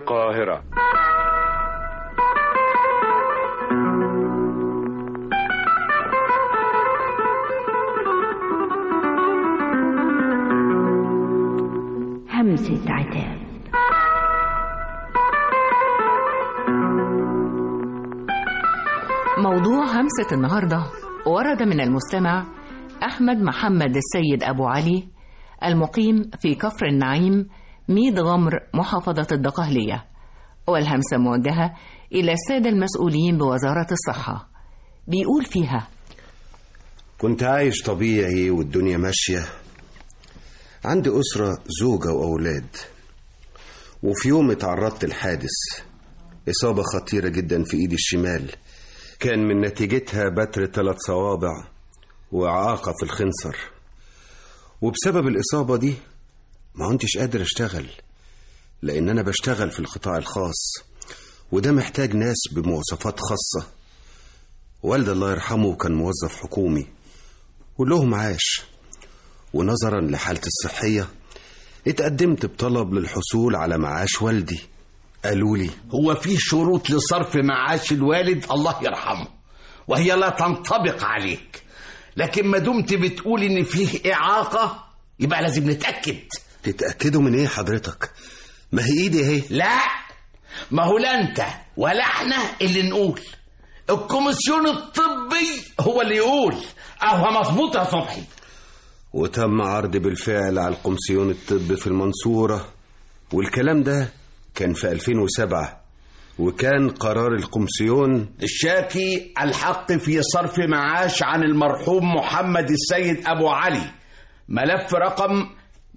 القاهرة همسة عتاب موضوع همسة النهاردة ورد من المستمع أحمد محمد السيد أبو علي المقيم في كفر النعيم ميد غمر محافظة الدقهلية والهمسة موجهة إلى السادة المسؤولين بوزارة الصحة بيقول فيها كنت عايش طبيعي والدنيا ماشية عندي أسرة زوجة وأولاد وفي يوم اتعرضت لحادث إصابة خطيرة جدا في إيدي الشمال كان من نتيجتها بتر ثلاث صوابع وإعاقة في الخنصر وبسبب الإصابة دي ما كنتش قادر أشتغل لأن أنا بشتغل في القطاع الخاص وده محتاج ناس بمواصفات خاصة والدي الله يرحمه كان موظف حكومي ولهم عاش ونظرا لحالتي الصحية اتقدمت بطلب للحصول على معاش والدي قالوا لي هو في شروط لصرف معاش الوالد الله يرحمه وهي لا تنطبق عليك لكن ما دمت بتقول ان فيه اعاقه يبقى لازم نتاكد تتأكدوا من ايه حضرتك ما هي ايدي اهي لا ما هو لا انت ولا احنا اللي نقول الكوميسيون الطبي هو اللي يقول اهو مظبوط يا صبحي وتم عرض بالفعل على القمسيون الطب في المنصورة والكلام ده كان في 2007 وكان قرار القمسيون الشاكي الحق في صرف معاش عن المرحوم محمد السيد أبو علي ملف رقم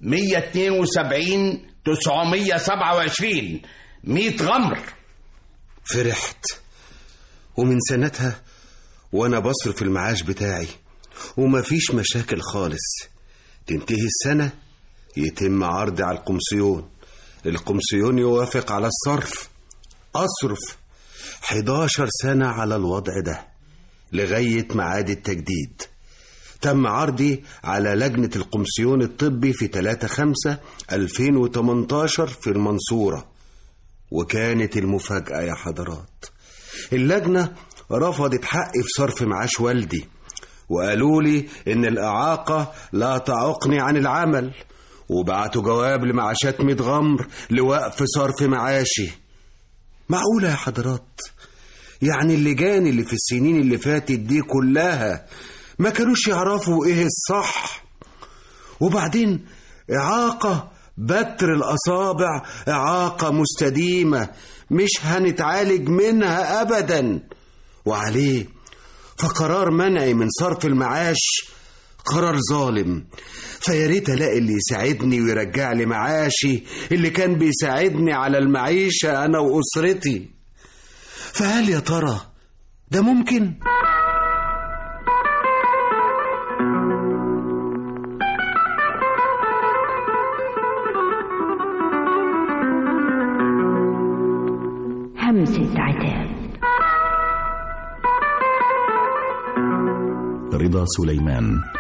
172 927 100 غمر فرحت ومن سنتها وانا بصرف المعاش بتاعي ومفيش مشاكل خالص تنتهي السنة يتم عرضي على القمسيون القمسيون يوافق على الصرف أصرف 11 سنة على الوضع ده لغاية ميعاد التجديد تم عرضي على لجنة القمسيون الطبي في 3 5 2018 في المنصورة وكانت المفاجأة يا حضرات اللجنة رفضت حقي في صرف معاش والدي وقالوا لي إن الإعاقة لا تعوقني عن العمل وبعتوا جواب لمعاشات ميت غمر لوقف صرف معاشي معقولة يا حضرات يعني اللجان اللي في السنين اللي فاتت دي كلها ما كانوش يعرفوا ايه الصح وبعدين إعاقة بتر الأصابع إعاقة مستديمة مش هنتعالج منها أبدا وعليه فقرار منعي من صرف المعاش قرار ظالم فيا ريت الاقي اللي يساعدني ويرجع لي معاشي اللي كان بيساعدني على المعيشه انا واسرتي فهل يا ترى ده ممكن همسة عتاب رضا سليمان